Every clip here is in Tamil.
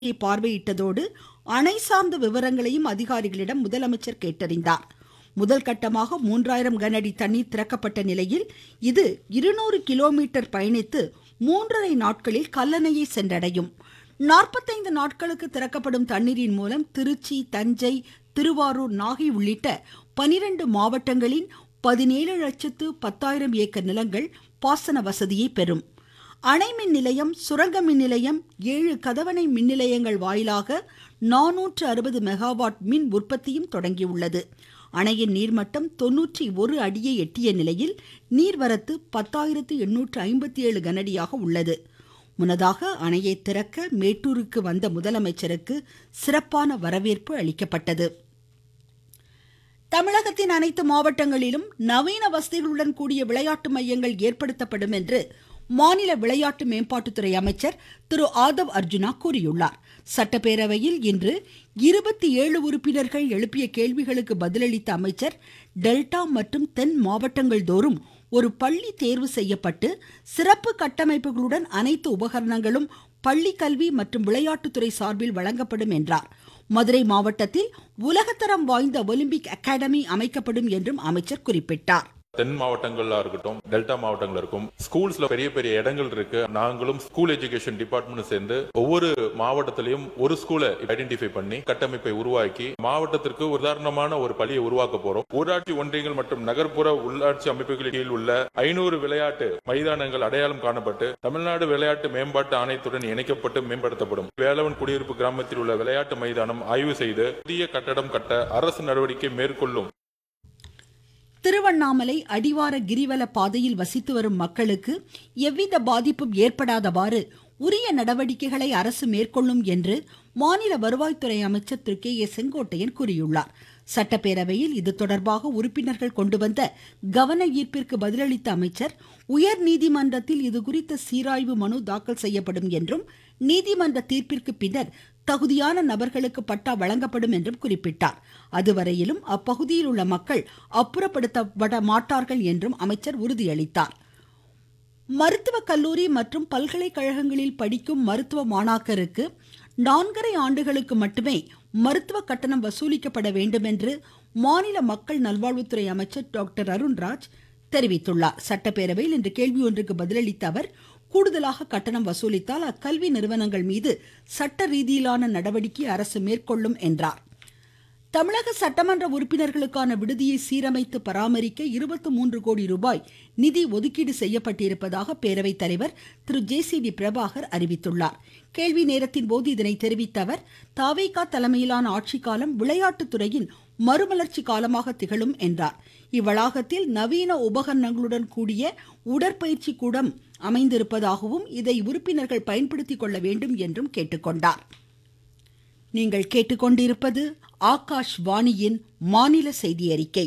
அணையை பார்வையிட்டதோடு அணை சார்ந்த விவரங்களையும் அதிகாரிகளிடம் முதலமைச்சர் கேட்டறிந்தார் முதல் கட்டமாக மூன்றாயிரம் கனஅடி தண்ணீர் திறக்கப்பட்ட நிலையில் இது இருநூறு கிலோமீட்டர் பயணித்து மூன்றரை நாட்களில் கல்லணையை சென்றடையும் நாற்பத்தைந்து நாட்களுக்கு திறக்கப்படும் தண்ணீரின் மூலம் திருச்சி தஞ்சை திருவாரூர் நாகை உள்ளிட்ட பனிரெண்டு மாவட்டங்களின் பதினேழு லட்சத்து பத்தாயிரம் ஏக்கர் நிலங்கள் பாசன வசதியை பெறும் அணை மின் நிலையம் சுரங்க மின் நிலையம் ஏழு கதவணை மின் நிலையங்கள் வாயிலாக நானூற்று அறுபது மெகாவாட் மின் உற்பத்தியும் தொடங்கியுள்ளது அணையின் நீர்மட்டம் தொன்னூற்றி ஒரு அடியை எட்டிய நிலையில் நீர்வரத்து பத்தாயிரத்து எண்ணூற்று ஐம்பத்தி ஏழு கனஅடியாக உள்ளது முன்னதாக அணையை திறக்க மேட்டூருக்கு வந்த முதலமைச்சருக்கு சிறப்பான வரவேற்பு அளிக்கப்பட்டது தமிழகத்தின் அனைத்து மாவட்டங்களிலும் நவீன வசதிகளுடன் கூடிய விளையாட்டு மையங்கள் ஏற்படுத்தப்படும் என்று மாநில விளையாட்டு மேம்பாட்டுத்துறை அமைச்சர் திரு ஆதவ் அர்ஜுனா கூறியுள்ளார் சட்டப்பேரவையில் இன்று இருபத்தி ஏழு உறுப்பினர்கள் எழுப்பிய கேள்விகளுக்கு பதிலளித்த அமைச்சர் டெல்டா மற்றும் தென் மாவட்டங்கள் தோறும் ஒரு பள்ளி தேர்வு செய்யப்பட்டு சிறப்பு கட்டமைப்புகளுடன் அனைத்து உபகரணங்களும் பள்ளி கல்வி மற்றும் விளையாட்டுத்துறை சார்பில் வழங்கப்படும் என்றார் மதுரை மாவட்டத்தில் உலகத்தரம் வாய்ந்த ஒலிம்பிக் அகாடமி அமைக்கப்படும் என்றும் அமைச்சர் குறிப்பிட்டார் தென் மாவட்டங்கள்ல இருக்கட்டும் டெல்டா மாவட்டங்கள்ல இருக்கும் ஸ்கூல்ஸ்ல பெரிய பெரிய இடங்கள் இருக்கு நாங்களும் ஸ்கூல் எஜுகேஷன் டிபார்ட்மெண்ட் சேர்ந்து ஒவ்வொரு மாவட்டத்திலையும் ஒரு ஸ்கூலை ஐடென்டிஃபை பண்ணி கட்டமைப்பை உருவாக்கி மாவட்டத்திற்கு உதாரணமான ஒரு பள்ளியை உருவாக்க போறோம் ஊராட்சி ஒன்றியங்கள் மற்றும் நகர்ப்புற உள்ளாட்சி அமைப்புகளின் கீழ் உள்ள ஐநூறு விளையாட்டு மைதானங்கள் அடையாளம் காணப்பட்டு தமிழ்நாடு விளையாட்டு மேம்பாட்டு ஆணையத்துடன் இணைக்கப்பட்டு மேம்படுத்தப்படும் வேலவன் குடியிருப்பு கிராமத்தில் உள்ள விளையாட்டு மைதானம் ஆய்வு செய்து புதிய கட்டடம் கட்ட அரசு நடவடிக்கை மேற்கொள்ளும் திருவண்ணாமலை அடிவார கிரிவல பாதையில் வசித்து வரும் மக்களுக்கு எவ்வித பாதிப்பும் ஏற்படாதவாறு உரிய நடவடிக்கைகளை அரசு மேற்கொள்ளும் என்று மாநில வருவாய்த்துறை அமைச்சர் திரு கே ஏ செங்கோட்டையன் கூறியுள்ளார் சட்டப்பேரவையில் இது தொடர்பாக உறுப்பினர்கள் கொண்டு வந்த கவன ஈர்ப்பிற்கு பதிலளித்த அமைச்சர் உயர் நீதிமன்றத்தில் இதுகுறித்த சீராய்வு மனு தாக்கல் செய்யப்படும் என்றும் நீதிமன்ற தீர்ப்பிற்கு பின்னர் தகுதியான நபர்களுக்கு பட்டா வழங்கப்படும் என்றும் குறிப்பிட்டார் அதுவரையிலும் அப்பகுதியில் உள்ள மக்கள் அப்புறப்படுத்தப்பட மாட்டார்கள் என்றும் அமைச்சர் உறுதியளித்தார் மருத்துவக் கல்லூரி மற்றும் பல்கலைக்கழகங்களில் படிக்கும் மருத்துவ மாணாக்கருக்கு நான்கரை ஆண்டுகளுக்கு மட்டுமே மருத்துவ கட்டணம் வசூலிக்கப்பட வேண்டும் என்று மாநில மக்கள் நல்வாழ்வுத்துறை அமைச்சர் டாக்டர் அருண்ராஜ் தெரிவித்துள்ளார் சட்டப்பேரவையில் இன்று கேள்வி ஒன்றுக்கு பதிலளித்த அவர் கூடுதலாக கட்டணம் வசூலித்தால் அக்கல்வி நிறுவனங்கள் மீது சட்ட ரீதியிலான நடவடிக்கை அரசு மேற்கொள்ளும் என்றார் தமிழக சட்டமன்ற உறுப்பினர்களுக்கான விடுதியை சீரமைத்து பராமரிக்க இருபத்தி மூன்று கோடி ரூபாய் நிதி ஒதுக்கீடு செய்யப்பட்டிருப்பதாக பேரவைத் தலைவர் Thiru J C D Prabhakar அறிவித்துள்ளார் கேள்வி நேரத்தின் போது இதனை தெரிவித்த அவர் தாவேகா தலைமையிலான ஆட்சிக்காலம் விளையாட்டுத்துறையின் மறுமலர்ச்சி காலமாக திகழும் என்றார் இவ்வளாகத்தில் நவீன உபகரணங்களுடன் கூடிய உடற்பயிற்சி கூடம் அமைந்திருப்பதாகவும் இதை உறுப்பினர்கள் பயன்படுத்திக் கொள்ள வேண்டும் என்றும் கேட்டுக்கொண்டார் நீங்கள் கேட்டுக்கொண்டிருப்பது ஆகாஷ் வாணியின் மாநில செய்தி அறிக்கை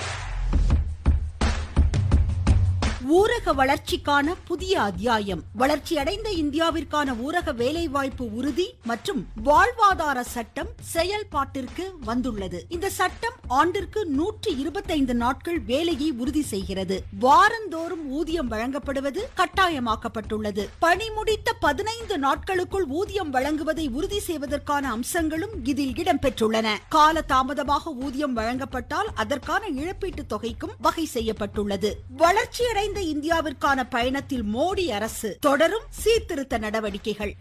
ஊரக வளர்ச்சிக்கான புதிய அத்தியாயம் வளர்ச்சியடைந்த இந்தியாவிற்கான ஊரக வேலைவாய்ப்பு உறுதி மற்றும் வாழ்வாதார சட்டம் செயல்பாட்டிற்கு வந்துள்ளது இந்த சட்டம் ஆண்டிற்கு நூற்றி இருபத்தைந்து நாட்கள் வேலையை உறுதி செய்கிறது வாரந்தோறும் ஊதியம் வழங்கப்படுவது கட்டாயமாக்கப்பட்டுள்ளது பணி முடித்த பதினைந்து நாட்களுக்குள் ஊதியம் வழங்குவதை உறுதி செய்வதற்கான அம்சங்களும் இதில் இடம்பெற்றுள்ளன கால தாமதமாக ஊதியம் வழங்கப்பட்டால் அதற்கான இழப்பீட்டுத் தொகைக்கும் வகை செய்யப்பட்டுள்ளது வளர்ச்சியடைந்த இந்தியாவிற்கான பயணத்தில் மோடி அரசு தொடரும் சீர்திருத்த நடவடிக்கைகள்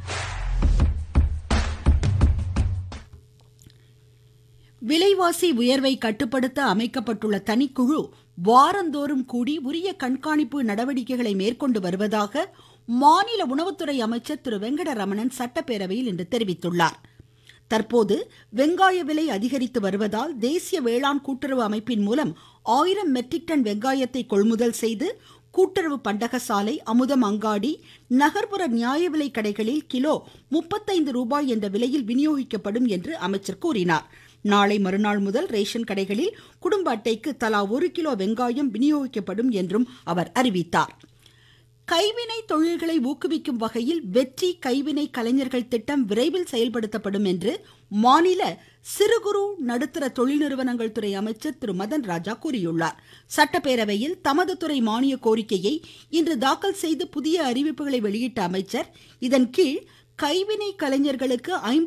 விலைவாசி உயர்வை கட்டுப்படுத்த அமைக்கப்பட்டுள்ள தனிக்குழு வாரந்தோறும் கூடி உரிய கண்காணிப்பு நடவடிக்கைகளை மேற்கொண்டு வருவதாக மாநில உணவுத்துறை அமைச்சர் திரு வெங்கடரமணன் சட்டப்பேரவையில் இன்று தெரிவித்துள்ளார் தற்போது வெங்காய விலை அதிகரித்து வருவதால் தேசிய வேளாண் கூட்டுறவு அமைப்பின் மூலம் ஆயிரம் மெட்ரிக் டன் வெங்காயத்தை கொள்முதல் செய்து கூட்டுறவு பண்டகசாலை அமுதம் அங்காடி நகர்ப்புற நியாய விலை கடைகளில் கிலோ முப்பத்தைந்து ரூபாய் என்ற விலையில் விநியோகிக்கப்படும் என்று அமைச்சர் கூறினார் நாளை மறுநாள் முதல் ரேஷன் கடைகளில் குடும்ப அட்டைக்கு தலா ஒரு கிலோ வெங்காயம் விநியோகிக்கப்படும் என்றும் அவர் அறிவித்தார் கைவினை தொழில்களை ஊக்குவிக்கும் வகையில் வெற்றி கைவினை கலைஞர்கள் திட்டம் விரைவில் செயல்படுத்தப்படும் என்று மாநில சிறு குறு நடுத்தர தொழில் நிறுவனங்கள் துறை அமைச்சர் திரு மதன் ராஜா கூறியுள்ளார் சட்டப்பேரவையில் தமது துறை மானிய கோரிக்கையை இன்று தாக்கல் செய்து புதிய அறிவிப்புகளை வெளியிட்ட அமைச்சர் இதன் கீழ் கைவினை கலைஞர்களுக்கு ஐம்பது